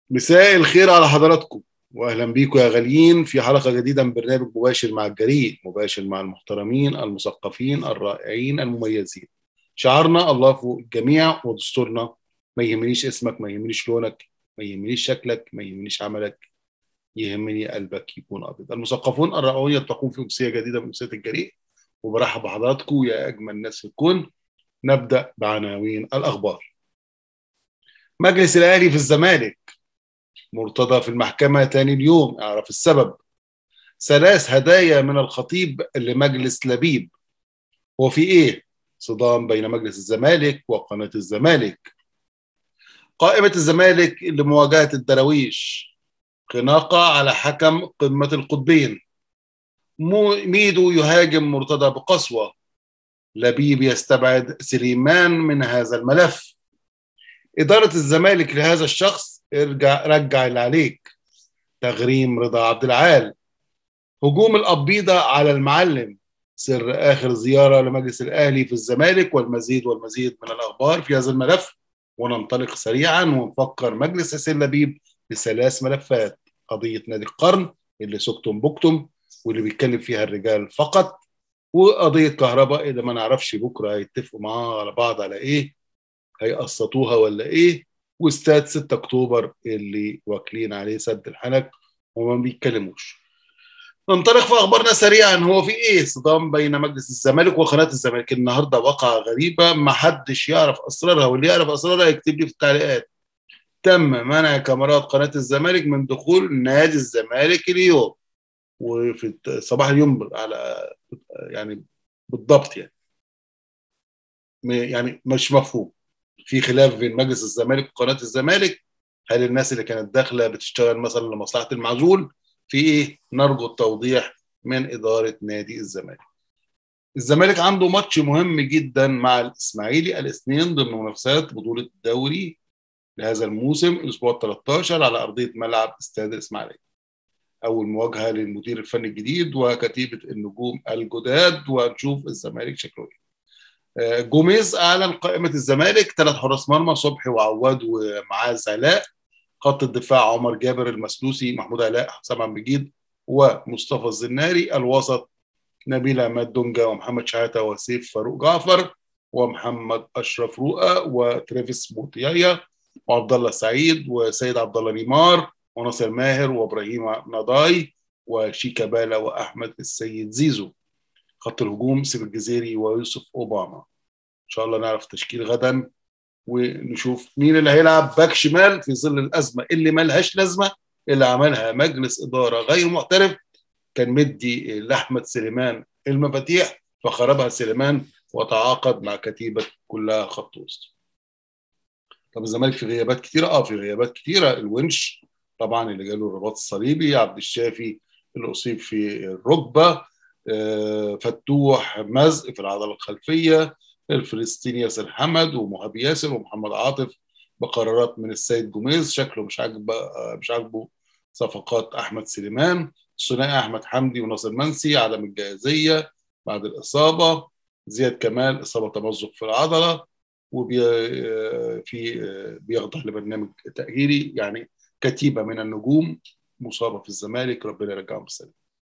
مساء الخير على حضراتكم واهلا بيكم يا غاليين في حلقه جديده من برنامج مباشر مع الجريء مباشر مع المحترمين المثقفين الرائعين المميزين شعارنا الله فوق الجميع ودستورنا ما يهمنيش اسمك ما يهمنيش لونك ما يهمنيش شكلك ما يهمنيش عملك يهمني قلبك يكون ابيض المثقفون الرائعون يلتقون في امسيه جديده من امسيه الجريء وبرحب بحضراتكم يا اجمل ناس في الكون نبدا بعناوين الاخبار مجلس الاهلي في الزمالك مرتضى في المحكمة تاني اليوم اعرف السبب ثلاث هدايا من الخطيب لمجلس لبيب هو في ايه صدام بين مجلس الزمالك وقناة الزمالك قائمة الزمالك لمواجهة الدراويش خناقة على حكم قمة القطبين ميدو يهاجم مرتضى بقسوة لبيب يستبعد سليمان من هذا الملف إدارة الزمالك لهذا الشخص ارجع رجع اللي عليك تغريم رضا عبد العال هجوم القبيضة على المعلم سر آخر زيارة لمجلس الأهلي في الزمالك والمزيد والمزيد من الأخبار في هذا الملف وننطلق سريعا ونفكر مجلس حسين لبيب بثلاث ملفات قضية نادي القرن اللي سكتم بكتم واللي بيتكلم فيها الرجال فقط وقضية كهرباء اللي ما نعرفش بكرة هيتفقوا معاها على بعض على إيه هيقسطوها ولا إيه واستاد 6 اكتوبر اللي واكلين عليه سد الحنك وما بيتكلموش ننطلق في اخبارنا سريعا هو في ايه صدام بين مجلس الزمالك وقناه الزمالك النهارده واقعه غريبه ما حدش يعرف اسرارها واللي يعرف اسرارها يكتب لي في التعليقات تم منع كاميرات قناه الزمالك من دخول نادي الزمالك اليوم وفي صباح اليوم على يعني بالضبط يعني يعني مش مفهوم في خلاف بين مجلس الزمالك وقناه الزمالك هل الناس اللي كانت داخله بتشتغل مثلا لمصلحه المعزول في ايه نرجو التوضيح من اداره نادي الزمالك الزمالك عنده ماتش مهم جدا مع الاسماعيلي الاثنين ضمن منافسات بطوله الدوري لهذا الموسم الاسبوع 13 على ارضيه ملعب استاد الاسماعيليه اول مواجهه للمدير الفني الجديد وكتيبه النجوم الجداد ونشوف الزمالك شكله ايه جوميز اعلن قائمه الزمالك ثلاث حراس مرمى صبحي وعواد ومعاذ علاء خط الدفاع عمر جابر المسلوسي محمود علاء حسام عبد المجيد ومصطفى الزناري الوسط نبيل عماد دونجا ومحمد شحاته وسيف فاروق جعفر ومحمد اشرف رؤى وتريفيس بوتيايا وعبد الله سعيد وسيد عبد الله نيمار وناصر ماهر وابراهيم نضاي وشيكابالا واحمد السيد زيزو خط الهجوم سيف الجزيري ويوسف اوباما ان شاء الله نعرف تشكيل غدا ونشوف مين اللي هيلعب باك شمال في ظل الازمه اللي ملهاش لازمه اللي عملها مجلس اداره غير محترف كان مدي لاحمد سليمان المفاتيح فخربها سليمان وتعاقد مع كتيبه كلها خط وسط. طب الزمالك في غيابات كتيره اه في غيابات كتيره الونش طبعا اللي جاله الرباط الصليبي عبد الشافي اللي اصيب في الركبه فتوح مزق في العضله الخلفيه الفلسطيني ياسر حمد ومهاب ياسر ومحمد عاطف بقرارات من السيد جوميز شكله مش عاجبه مش عاجبه صفقات احمد سليمان الثنائي احمد حمدي وناصر منسي عدم الجاهزيه بعد الاصابه زياد كمال اصابه تمزق في العضله وبي في بيخضع لبرنامج تاهيلي يعني كتيبه من النجوم مصابه في الزمالك ربنا يرجعهم بالسلامه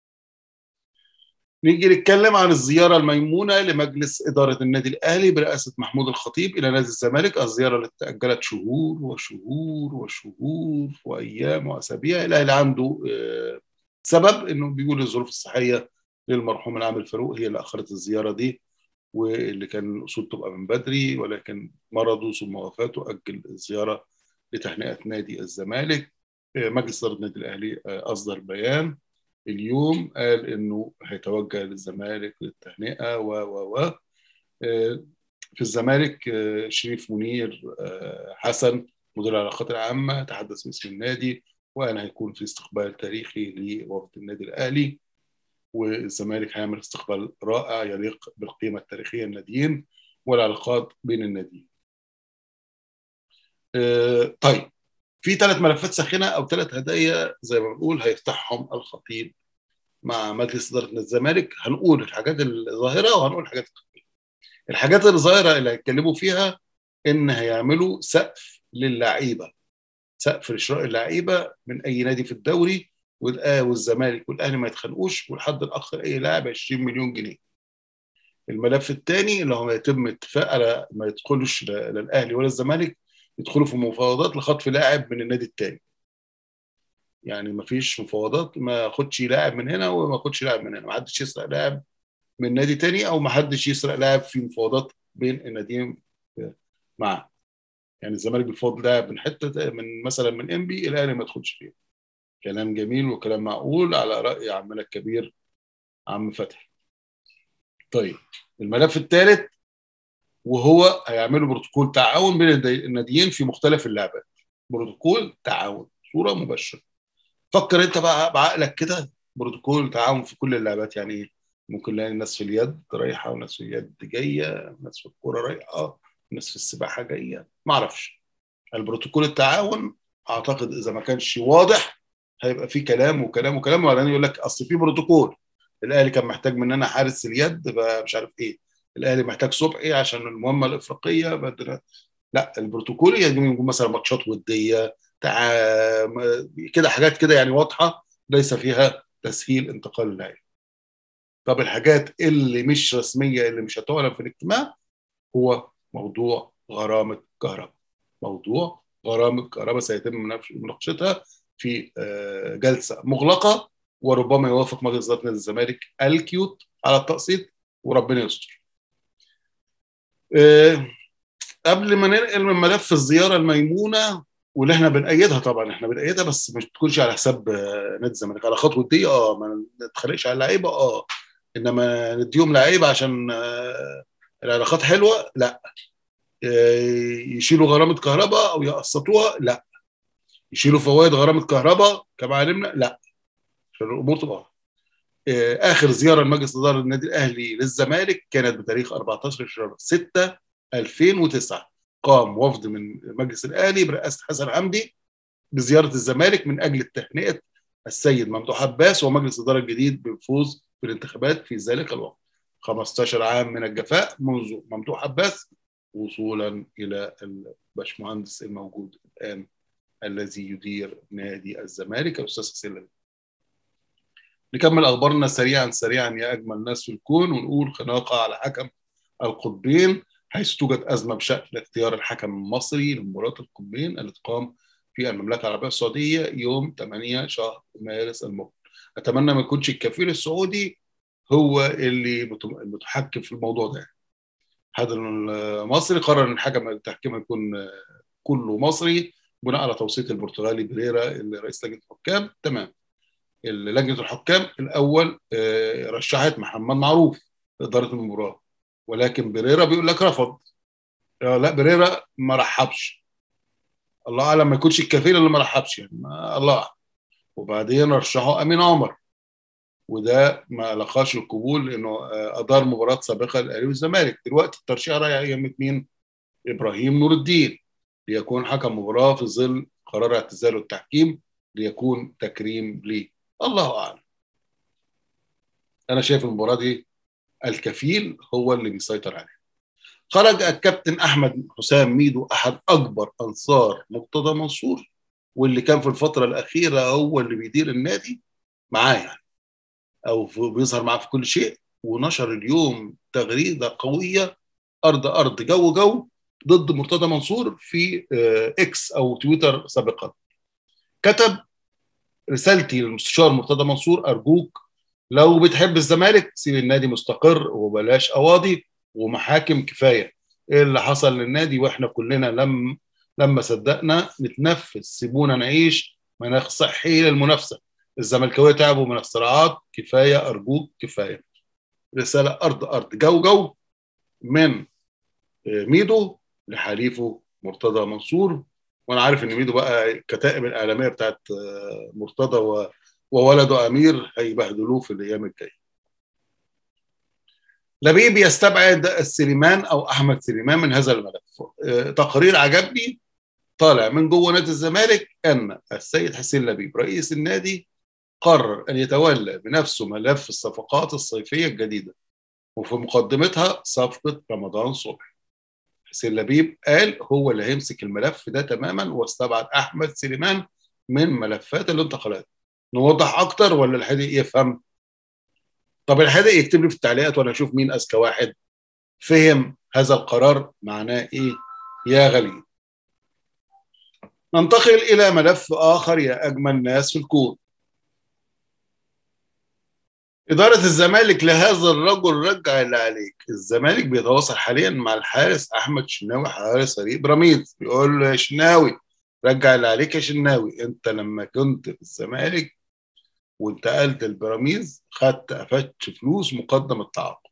نيجي نتكلم عن الزيارة الميمونة لمجلس إدارة النادي الأهلي برئاسة محمود الخطيب إلى نادي الزمالك الزيارة اللي تأجلت شهور وشهور وشهور وأيام وأسابيع الأهلي عنده سبب إنه بيقول الظروف الصحية للمرحوم العامل فاروق هي اللي أخرت الزيارة دي واللي كان الأصول تبقى من بدري ولكن مرضه ثم وفاته أجل الزيارة لتهنئة نادي الزمالك مجلس إدارة النادي الأهلي أصدر بيان اليوم قال انه هيتوجه للزمالك للتهنئه و و و في الزمالك شريف منير حسن مدير العلاقات العامه تحدث باسم النادي وقال هيكون في استقبال تاريخي لوفد النادي الاهلي والزمالك هيعمل استقبال رائع يليق بالقيمه التاريخيه الناديين والعلاقات بين الناديين. طيب في ثلاث ملفات ساخنه او ثلاث هدايا زي ما بنقول هيفتحهم الخطيب مع مجلس اداره الزمالك هنقول الحاجات الظاهره وهنقول الحاجات الخفيه. الحاجات الظاهره اللي هيتكلموا فيها ان هيعملوا سقف للعيبه سقف لشراء اللعيبه من اي نادي في الدوري والزمالك والاهلي ما يتخانقوش والحد الاقصى اي لاعب 20 مليون جنيه. الملف الثاني اللي هو يتم اتفاق على ما يدخلش لا الاهلي ولا الزمالك يدخلوا في مفاوضات لخطف لاعب من النادي الثاني. يعني ما فيش مفاوضات ما ياخدش لاعب من هنا وما ياخدش لاعب من هنا ما حدش يسرق لاعب من نادي تاني او ما حدش يسرق لاعب في مفاوضات بين الناديين معاه يعني الزمالك بيفاوض لاعب من حته من مثلا من ام بي الاهلي ما يدخلش فيه كلام جميل وكلام معقول على راي عمنا الكبير عم فتحي طيب الملف الثالث وهو هيعملوا بروتوكول تعاون بين الناديين في مختلف اللعبات بروتوكول تعاون صوره مباشره فكر انت بقى بعقلك كده بروتوكول تعاون في كل اللعبات يعني ايه ممكن نلاقي ناس في اليد رايحه وناس في اليد جايه ناس في الكوره رايحه ناس في السباحه جايه ما اعرفش البروتوكول التعاون اعتقد اذا ما كانش واضح هيبقى في كلام وكلام وكلام وبعدين يقول لك اصل في بروتوكول الاهلي كان محتاج مننا حارس اليد مش عارف ايه الاهلي محتاج صبحي عشان المهمه الافريقيه بدل لا البروتوكول يعني يكون مثلا ماتشات وديه تع... كده حاجات كده يعني واضحه ليس فيها تسهيل انتقال اللاعب طب الحاجات اللي مش رسميه اللي مش هتعلن في الاجتماع هو موضوع غرامه كهرباء موضوع غرامه كهرباء سيتم مناقشتها في جلسه مغلقه وربما يوافق مجلس اداره نادي الزمالك الكيوت على التقسيط وربنا يستر. قبل ما ننقل من ملف الزياره الميمونه واللي احنا بنأيدها طبعا احنا بنأيدها بس مش تكونش على حساب نادي الزمالك على خطوه دي اه ما نتخانقش على اللعيبه اه انما نديهم لعيبه عشان العلاقات حلوه لا يشيلوا غرامه كهرباء او يقسطوها لا يشيلوا فوائد غرامه كهرباء كما علمنا لا عشان الامور تبقى اخر زياره لمجلس اداره النادي الاهلي للزمالك كانت بتاريخ 14 شهر 6 2009 قام وفد من مجلس الاهلي برئاسه حسن حمدي بزياره الزمالك من اجل تهنئه السيد ممدوح عباس ومجلس الاداره الجديد بالفوز بالانتخابات في ذلك الوقت 15 عام من الجفاء منذ ممدوح عباس وصولا الى الباشمهندس الموجود الان الذي يدير نادي الزمالك الاستاذ حسين نكمل اخبارنا سريعا سريعا يا اجمل ناس في الكون ونقول خناقه على حكم القطبين حيث توجد ازمه بشان اختيار الحكم المصري لمباراه القطبين التي تقام في المملكه العربيه السعوديه يوم 8 شهر مارس المقبل. اتمنى ما يكونش الكفيل السعودي هو اللي متحكم في الموضوع ده. هذا المصري قرر ان الحكم التحكيم يكون كله مصري بناء على توصيه البرتغالي بريرا اللي رئيس لجنه الحكام تمام. لجنه الحكام الاول رشحت محمد معروف لاداره المباراه ولكن بريرا بيقول لك رفض لا بريرا ما رحبش الله اعلم ما يكونش الكفيل اللي ما رحبش يعني ما الله اعلم وبعدين رشحوا امين عمر وده ما لقاش القبول لانه ادار مباراه سابقه للاهلي والزمالك دلوقتي الترشيح رايح يمة مين؟ ابراهيم نور الدين ليكون حكم مباراه في ظل قرار اعتزاله التحكيم ليكون تكريم ليه الله اعلم انا شايف المباراه دي الكفيل هو اللي بيسيطر عليه خرج الكابتن احمد حسام ميدو احد اكبر انصار مرتضى منصور واللي كان في الفتره الاخيره هو اللي بيدير النادي معاه يعني او بيظهر معاه في كل شيء ونشر اليوم تغريده قويه ارض ارض جو جو ضد مرتضى منصور في اكس او تويتر سابقا كتب رسالتي للمستشار مرتضى منصور ارجوك لو بتحب الزمالك سيب النادي مستقر وبلاش قواضي ومحاكم كفايه ايه اللي حصل للنادي واحنا كلنا لم لما صدقنا نتنفس سيبونا نعيش مناخ صحي للمنافسه الزملكاويه تعبوا من الصراعات كفايه ارجوك كفايه رساله ارض ارض جو جو من ميدو لحليفه مرتضى منصور وانا عارف ان ميدو بقى الكتائب الاعلاميه بتاعت مرتضى و... وولده امير هيبهدلوه في الايام الجايه. لبيب يستبعد السليمان او احمد سليمان من هذا الملف. تقرير عجبني طالع من جوه نادي الزمالك ان السيد حسين لبيب رئيس النادي قرر ان يتولى بنفسه ملف الصفقات الصيفيه الجديده وفي مقدمتها صفقه رمضان صبحي. حسين لبيب قال هو اللي هيمسك الملف ده تماما واستبعد احمد سليمان من ملفات الانتقالات نوضح اكتر ولا الحادق يفهم طب الحادق يكتب لي في التعليقات وانا اشوف مين اذكى واحد فهم هذا القرار معناه ايه يا غالي ننتقل الى ملف اخر يا اجمل ناس في الكون إدارة الزمالك لهذا الرجل رجع اللي عليك، الزمالك بيتواصل حاليا مع الحارس أحمد شناوي حارس فريق بيراميدز، بيقول له يا شناوي رجع اللي عليك يا شناوي، أنت لما كنت في الزمالك وانتقلت البيراميدز خدت قفشت فلوس مقدم التعاقد.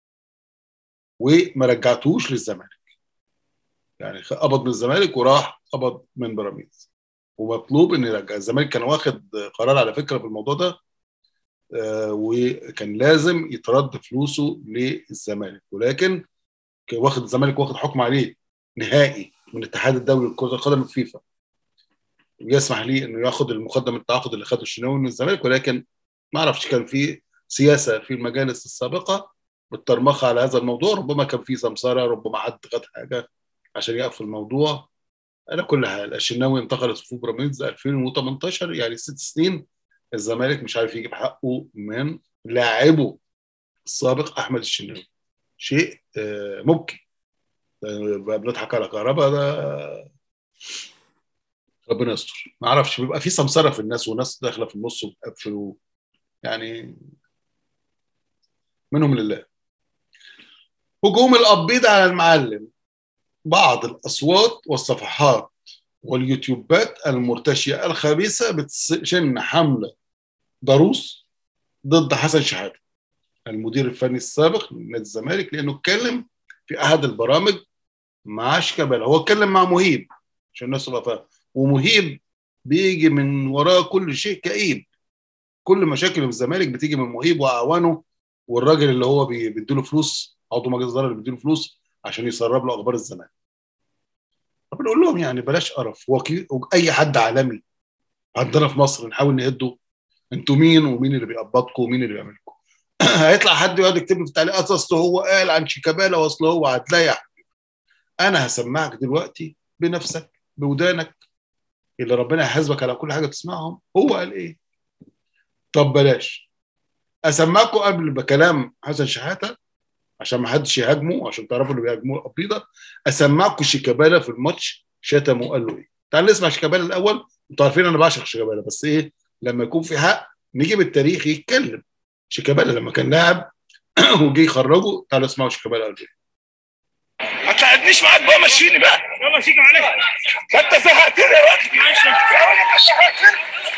وما رجعتوش للزمالك. يعني قبض من الزمالك وراح قبض من بيراميدز. ومطلوب ان يرجع، الزمالك كان واخد قرار على فكره في الموضوع ده وكان لازم يترد فلوسه للزمالك ولكن واخد الزمالك واخد حكم عليه نهائي من الاتحاد الدولي لكره القدم الفيفا يسمح ليه انه ياخد المقدم التعاقد اللي خده الشناوي من الزمالك ولكن ما اعرفش كان في سياسه في المجالس السابقه بالترمخه على هذا الموضوع ربما كان في سمسره ربما حد خد حاجه عشان يقفل الموضوع على كل حال الشناوي انتقل لصفوف بيراميدز 2018 يعني ست سنين الزمالك مش عارف يجيب حقه من لاعبه السابق احمد الشناوي شيء مبكي بنضحك على كهرباء ده ربنا يستر ما اعرفش بيبقى في سمسره في الناس وناس داخله في النص وبتقفل يعني منهم لله هجوم الابيض على المعلم بعض الاصوات والصفحات واليوتيوبات المرتشيه الخبيثه بتشن حمله ضروس ضد حسن شحاته المدير الفني السابق لنادي الزمالك لانه اتكلم في احد البرامج مع شيكابالا هو اتكلم مع مهيب عشان الناس تبقى فاهمه ومهيب بيجي من وراه كل شيء كئيب كل مشاكل في الزمالك بتيجي من مهيب واعوانه والراجل اللي هو بيديله فلوس عضو مجلس الاداره اللي بيديله فلوس عشان يسرب له اخبار الزمالك فبنقول لهم يعني بلاش قرف وكي... اي حد عالمي عندنا في مصر نحاول نهده انتوا مين ومين اللي بيقبضكم ومين اللي بيعملكم هيطلع حد يقعد يكتب لي في التعليقات اصل هو قال عن شيكابالا واصل هو هتلاقي يا حبيبي انا هسمعك دلوقتي بنفسك بودانك اللي ربنا يحاسبك على كل حاجه تسمعهم هو قال ايه طب بلاش اسمعكم قبل بكلام حسن شحاته عشان ما حدش يهاجمه عشان تعرفوا اللي بيهاجموه القبيضه اسمعكم شيكابالا في الماتش شتمه وقال له ايه تعال نسمع شيكابالا الاول انتوا عارفين انا بعشق شيكابالا بس ايه لما يكون في حق نجيب التاريخ يتكلم شيكابالا لما كان لاعب وجه يخرجه تعالوا اسمعوا شيكابالا قال ايه ما تقعدنيش معاك بقى مشيني بقى يلا سيب عليك ده انت زهقتني يا راجل ماشي. يا راجل انت زهقتني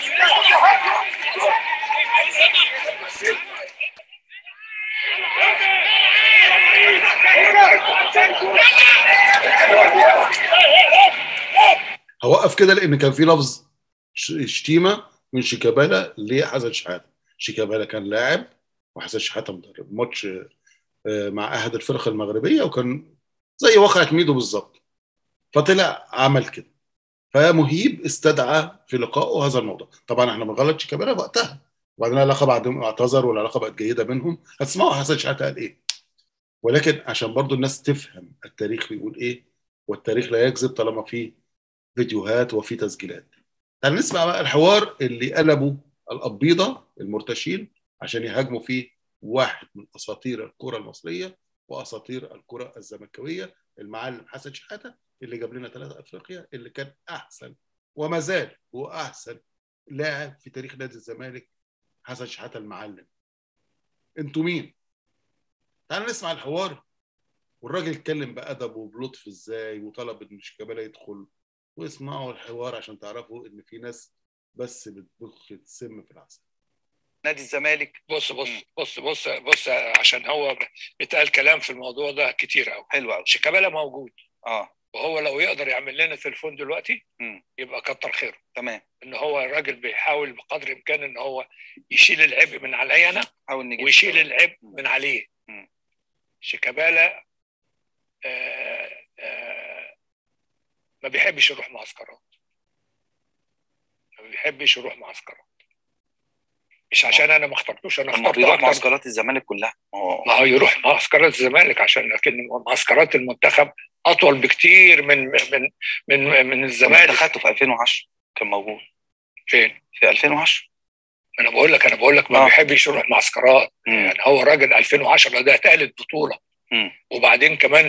هوقف كده لان كان في لفظ ش- شتيمه من شيكابالا لحسن شحاته شيكابالا كان لاعب وحسن شحاته مدرب ماتش آه، مع احد الفرق المغربيه وكان زي واقعة ميدو بالظبط فطلع عمل كده فمهيب استدعى في لقائه هذا الموضوع طبعا احنا بنغلط شيكابالا وقتها وبعدين العلاقه بعدهم اعتذر والعلاقه بقت جيده بينهم هتسمعوا حسن شحاته قال ايه ولكن عشان برضو الناس تفهم التاريخ بيقول ايه والتاريخ لا يكذب طالما فيه فيديوهات وفي تسجيلات تعال نسمع بقى الحوار اللي قلبه القبيضه المرتشين عشان يهاجموا فيه واحد من اساطير الكره المصريه واساطير الكره الزملكاويه المعلم حسن شحاته اللي جاب لنا ثلاثه افريقيا اللي كان احسن وما زال هو احسن لاعب في تاريخ نادي الزمالك حسن شحاته المعلم انتوا مين؟ تعال نسمع الحوار والراجل اتكلم بادب وبلطف ازاي وطلب ان شيكابالا يدخل واسمعوا الحوار عشان تعرفوا ان في ناس بس بتبخ السم في العسل نادي الزمالك بص بص بص بص بص عشان هو اتقال كلام في الموضوع ده كتير قوي حلو قوي شيكابالا موجود اه وهو لو يقدر يعمل لنا تليفون دلوقتي مم. يبقى كتر خيره تمام ان هو الراجل بيحاول بقدر الامكان ان هو يشيل العبء من عليا انا حاول نجيب ويشيل العبء من عليه مم. شيكابالا آه آه ما بيحبش يروح معسكرات ما بيحبش يروح معسكرات مش عشان انا ما اخترتوش انا طب ما اخترته بيروح أكتر معسكرات الزمالك كلها ما هو ما هو يروح معسكرات الزمالك عشان لكن معسكرات المنتخب اطول بكتير من من من من انت الزمالك خدته في 2010 كان موجود فين في 2010 انا بقول لك انا بقول لك ما آه. بيحبش يروح معسكرات مم. يعني هو راجل 2010 ده ثالث بطوله مم. وبعدين كمان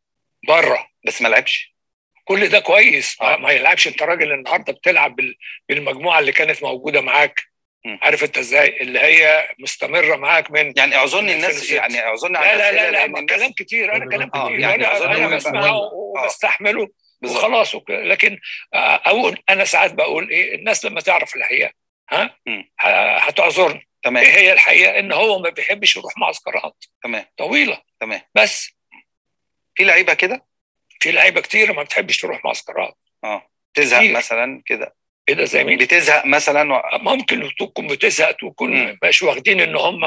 بره بس ما لعبش كل ده كويس ما, آه. ما يلعبش انت راجل النهارده بتلعب بال- بالمجموعه اللي كانت موجوده معاك مم. عارف انت ازاي اللي هي مستمره معاك من يعني اعذرني الناس 2006. يعني اعذرني على لا لا الأسئلة لا لا لأن ما الناس- كلام كتير انا كلام آه، كتير يعني وانا أظن انا إن بسمعه آه. وبستحمله بالظبط. وخلاص وك- لكن آه، اقول انا ساعات بقول ايه الناس لما تعرف الحقيقه ها مم. ه- هتعذرني تمام ايه هي الحقيقه ان هو ما بيحبش يروح معسكرات تمام طويله تمام بس في لعيبه كده في لعيبه كتير ما بتحبش تروح معسكرات اه تزهق كتير. مثلا كده ايه ده زي مين بتزهق مثلا و... ممكن تكون بتزهق تكون مم. مش واخدين ان هم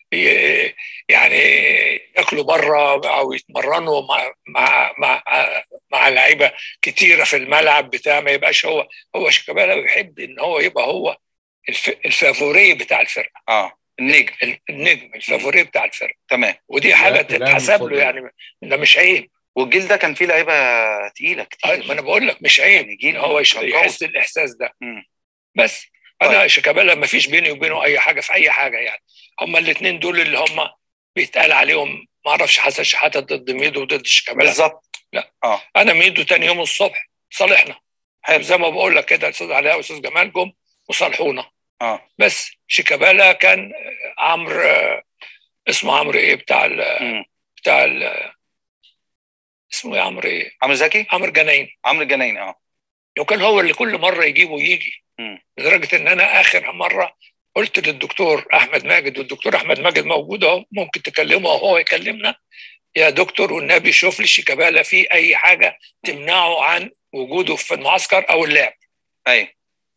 ي- يعني ياكلوا بره او يتمرنوا مع مع مع مع لعيبه كتيره في الملعب بتاع ما يبقاش هو هو شيكابالا بيحب ان هو يبقى هو الف الفافوري بتاع الفرقه اه النجم ال- النجم الفافوري بتاع الفرقه تمام ودي حاجه لاعب تتحسب له مفضل. يعني ده مش عيب والجيل ده كان فيه لعيبه تقيله كتير آه، ما انا بقول لك مش عيب يعني جيل ان هو يش- كان قوي. يحس الاحساس ده مم. بس انا طيب. شيكابالا ما فيش بيني وبينه اي حاجه في اي حاجه يعني هما الاثنين دول اللي هم بيتقال عليهم ما اعرفش حسن شحاته ضد ميدو وضد شيكابالا بالظبط انا ميدو تاني يوم الصبح صالحنا حلو زي ما بقول لك كده الاستاذ علاء والاستاذ جمال جم وصالحونا اه بس شيكابالا كان عمرو آه، اسمه عمرو ايه بتاع ال مم. بتاع ال اسمه ايه عمرو ايه عمرو زكي عمرو جناين عمرو الجناين اه لو كان هو اللي كل مره يجيبه يجي مم. لدرجه ان انا اخر مره قلت للدكتور احمد ماجد والدكتور احمد ماجد موجود اهو ممكن تكلمه وهو يكلمنا يا دكتور والنبي شوف لي شيكابالا في اي حاجه تمنعه عن وجوده في المعسكر او اللعب ايوه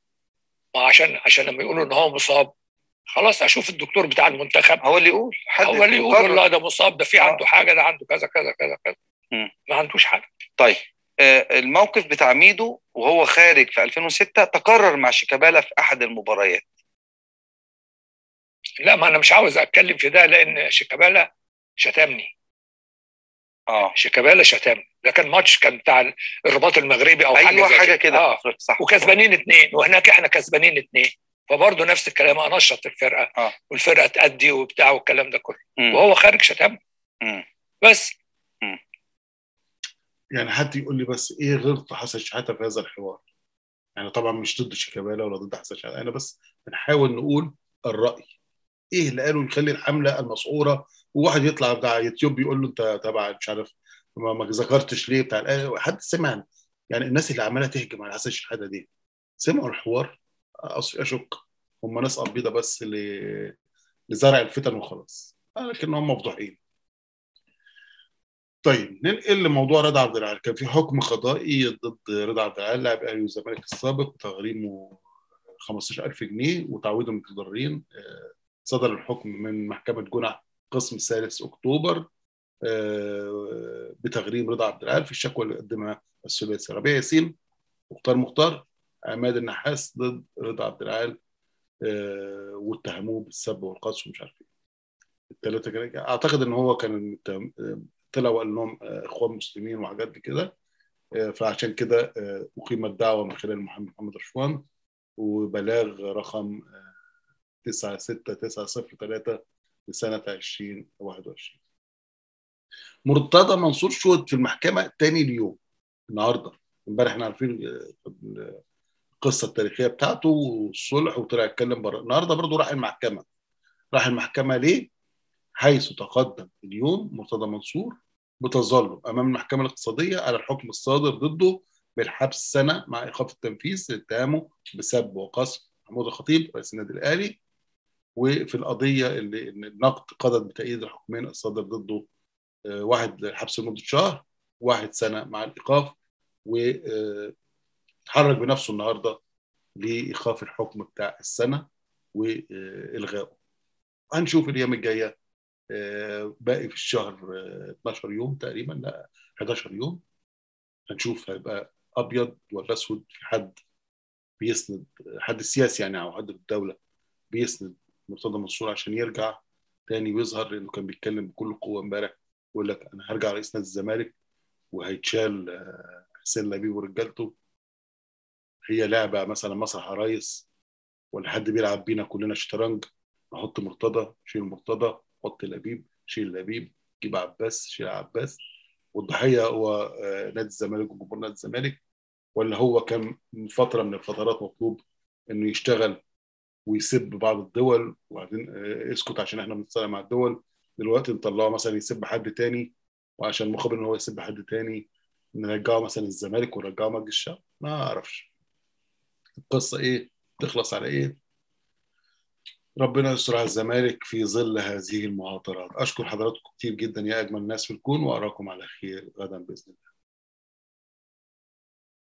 ما عشان عشان لما يقولوا ان هو مصاب خلاص اشوف الدكتور بتاع المنتخب هو اللي يقول حد هو اللي يقول يقرر. والله ده مصاب ده في آه. عنده حاجه ده عنده كذا كذا كذا كذا مم. ما عندوش حاجه طيب آه، الموقف بتاع ميدو وهو خارج في 2006 تكرر مع شيكابالا في احد المباريات لا ما انا مش عاوز اتكلم في ده لان شيكابالا شتمني اه شيكابالا شتمني ده كان ماتش كان بتاع الرباط المغربي او حاجه ايوه زي حاجه كده اه صح وكسبانين اثنين وهناك احنا كسبانين اثنين فبرضه نفس الكلام انشط الفرقه آه. والفرقه تأدي وبتاع والكلام ده كله مم. وهو خارج شتم مم. بس يعني حد يقول لي بس ايه غلط حسن شحاته في هذا الحوار يعني طبعا مش ضد شيكابالا ولا ضد حسن شحاته انا بس بنحاول نقول الراي ايه اللي قالوا يخلي الحمله المسعوره وواحد يطلع بتاع يوتيوب يقول له انت تبع مش عارف ما ما ذكرتش ليه بتاع الآية. حد سمع يعني الناس اللي عماله تهجم على حسن شحاته دي سمعوا الحوار أص- اشك هم ناس قبيضه بس ل- لزرع الفتن وخلاص لكن هم مفضوحين طيب ننقل لموضوع رضا عبد العال كان في حكم قضائي ضد رضا عبد العال لاعب اهلي والزمالك السابق وتغريمه 15000 جنيه وتعويض المتضررين آه، صدر الحكم من محكمة جنح قسم الثالث أكتوبر آه، بتغريم رضا عبد العال في الشكوى اللي قدمها الثلاثي ربيع ياسين مختار مختار عماد النحاس ضد رضا عبد العال آه، واتهموه بالسب والقذف ومش عارف ايه الثلاثه كان اعتقد ان هو كان متهم- آه، طلع وقال انهم آه، اخوان مسلمين وحاجات دي كده آه، فعشان كده آه، اقيمت دعوه من خلال محمد محمد رشوان وبلاغ رقم 9693 لسنه 2021 مرتضى منصور شهد في المحكمه تاني اليوم النهارده امبارح احنا عارفين آه، القصه التاريخيه بتاعته والصلح وطلع يتكلم بره النهارده برضه راح المحكمه راح المحكمه ليه؟ حيث تقدم اليوم مرتضى منصور بتظلم امام المحكمه الاقتصاديه على الحكم الصادر ضده بالحبس سنه مع ايقاف التنفيذ لاتهامه بسب وقصف محمود الخطيب رئيس النادي الاهلي وفي القضيه اللي إن النقد قضت بتأييد الحكمين الصادر ضده آه، واحد الحبس لمده شهر واحد سنه مع الايقاف وتحرك بنفسه النهارده لايقاف الحكم بتاع السنه والغائه هنشوف الايام الجايه آه، باقي في الشهر آه، 12 يوم تقريبا لا 11 يوم هنشوف هيبقى ابيض ولا اسود في حد بيسند حد سياسي يعني او حد في الدوله بيسند مرتضى منصور عشان يرجع تاني ويظهر لانه كان بيتكلم بكل قوه امبارح يقول لك انا هرجع رئيس نادي الزمالك وهيتشال آه، حسين لبيب ورجالته هي لعبه مثلا مسرح عرايس ولا حد بيلعب بينا كلنا شطرنج نحط مرتضى شيل مرتضى حط لبيب شيل لبيب جيب عباس شيل عباس والضحيه هو آه، نادي الزمالك وجمهور نادي الزمالك ولا هو كان من فتره من الفترات مطلوب انه يشتغل ويسب بعض الدول وبعدين آه، اسكت عشان احنا بنتصارع مع الدول دلوقتي نطلعه مثلا يسب حد تاني وعشان مقابل ان هو يسب حد تاني نرجعه مثلا الزمالك ونرجعه مجلس الشعب ما اعرفش القصه ايه تخلص على ايه ربنا يستر على الزمالك في ظل هذه المعاطرات اشكر حضراتكم كتير جدا يا اجمل ناس في الكون واراكم على خير غدا باذن الله